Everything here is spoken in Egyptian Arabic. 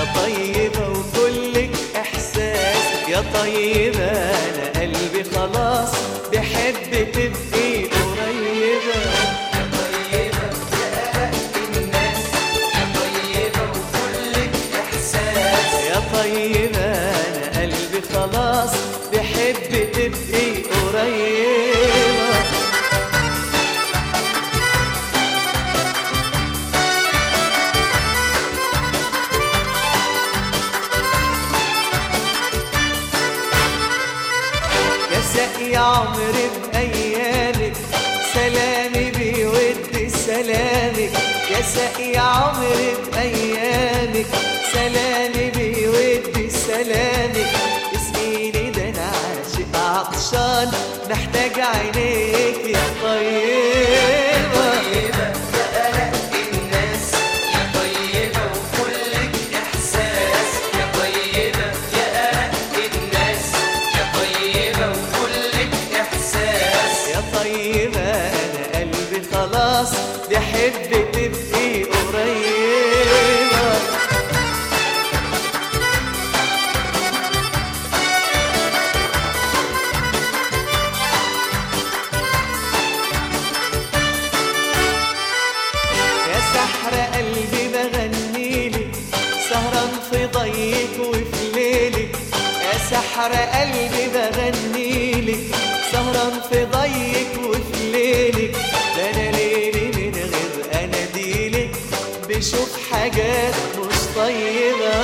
يا طيبة وكلك إحساس يا طيبة أنا قلبي خلاص بحب تبقي قريبة يا طيبة يا أرق الناس يا طيبة وكلك إحساس يا طيبة أنا قلبي خلاص بحب تبقي قريبة يا سقي عمري بأيامك سلامي بيود سلامك يا سقي عمري بأيامك سلامي بيود سلامك اسقيني ده أنا عاشق عطشان محتاج عينيك يا طيبة طيبة يا أرق الناس يا طيبة وكلك إحساس يا طيبة يا أرق الناس يا طيبة وكلك إحساس يا طيبة أنا قلبي خلاص بحب تبقي قريبة يا سحر قلبي بغنيلك سهران في ضيك وفي ليلك يا سحر قلبي بغنيلك سهران في ضيك وفي ليلك ده انا ليلي من غير اناديلك بشوف حاجات مش طيبة